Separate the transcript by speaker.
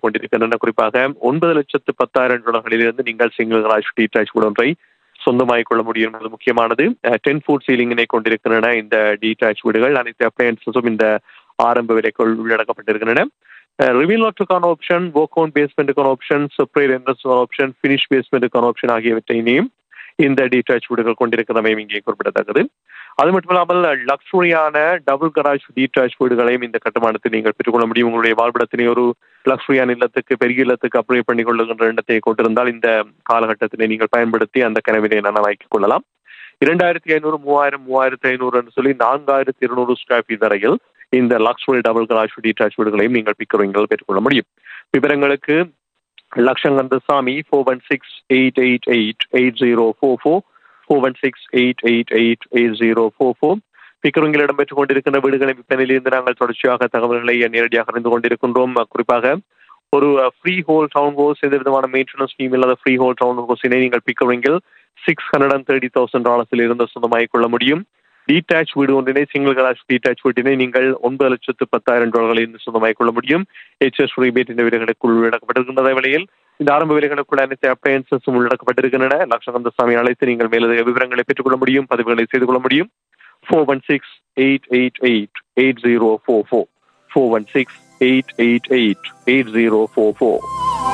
Speaker 1: கொண்டிருக்கின்றன குறிப்பாக ஒன்பது லட்சத்து பத்தாயிரம் டாலர்களிலிருந்து நீங்கள் சிங்கிள் கராஜ் டீடாச் வீடு ஒன்றை சொந்தமாகிக் கொள்ள முடியும் என்பது முக்கியமானது டென் ஃபுட் சீலிங்கினை கொண்டிருக்கின்றன இந்த டீடாச் வீடுகள் அனைத்து அப்ளையன்சஸும் இந்த ஆரம்ப விலைக்குள் உள்ளடக்கப்பட்டிருக்கின்றன ரிவீல் நாட்டுக்கான ஆப்ஷன் வோக் பேஸ்மெண்ட்டுக்கான ஆப்ஷன் செப்பரேட் என்ட்ரன்ஸுக்கான ஆப்ஷன் ஃபினிஷ் பேஸ்மெண்ட்டுக்கான ஆப்ஷன் ஆகியவற்றையும் இந்த டீடாச் வீடுகள் கொண்டிருக்கிறதையும் இங்கே குறிப்பிடத்தக்கது அது மட்டும் இல்லாமல் லக்ஸுரியான டபுள் கராஜ் டீடாச் வீடுகளையும் இந்த கட்டுமானத்தில் நீங்கள் பெற்றுக்கொள்ள முடியும் உங்களுடைய வாழ்விடத்தினை ஒரு லக்ஸுரியான இல்லத்துக்கு பெரிய இல்லத்துக்கு அப்ளை பண்ணி கொள்ளுகின்ற எண்ணத்தை கொண்டிருந்தால் இந்த காலகட்டத்தினை நீங்கள் பயன்படுத்தி அந்த கனவினை நனவாக்கிக் கொள்ளலாம் இரண்டாயிரத்தி ஐநூறு மூவாயிரம் மூவாயிரத்தி ஐநூறு என்று சொல்லி நான்காயிரத்தி இருநூறு ஸ்கொயர் ஃபீட் வரையில் இந்த லக்ஸுரி டபுள் கராஜ் டீடாச் வீடுகளையும் நீங்கள் பிக்கரிங்கள் பெற்றுக்கொள்ள முடியும் விவரங்களுக்கு லட்சங்கந்த சாமி four one six eight eight eight eight zero four four four one six eight eight eight eight zero four four பிக்கருங்கில் இடம்பெற்றுக் கொண்டிருக்கின்ற வீடுகளை விற்பனையிலிருந்து நாங்கள் தொடர்ச்சியாக தகவல்களை நேரடியாக அறிந்து கொண்டிருக்கின்றோம் குறிப்பாக ஒரு ஃப்ரீ ஹோல் டவுன் ஹோஸ் எந்த விதமான மெயின்டெனன்ஸ் ஸ்கீம் இல்லாத ஃப்ரீ ஹோல் டவுன் ஹோஸினை நீங்கள் பிக்கரிங்கில் six hundred and thirty thousand டாலர்ஸில் இருந்து சொந்தமாகிக் கொள்ள முடியும் டீடாச் வீடு ஒன்றினை சிங்கிள் கலாஸ் டீடாச் வீட்டினை நீங்கள் ஒன்பது லட்சத்து பத்தாயிரம் டாலர்களில் இருந்து சொந்தமாகிக் கொள்ள முடியும் ஹெச்எஸ் ரீபேட் இந்த விலைகளுக்குள் உள்ளடக்கப்பட்டிருக்கின்ற விலையில் இந்த ஆரம்ப விலைகளுக்குள் அனைத்து அப்ளையன்சஸும் உள்ளடக்கப்பட்டிருக்கின்றன லட்சகந்த சாமி அழைத்து நீங்கள் மேலதிக விவரங்களை பெற்றுக்கொள்ள முடியும் பதிவுகளை செய்து கொள்ள முடியும் four one six eight eight eight eight zero four four four one six eight eight eight eight zero four four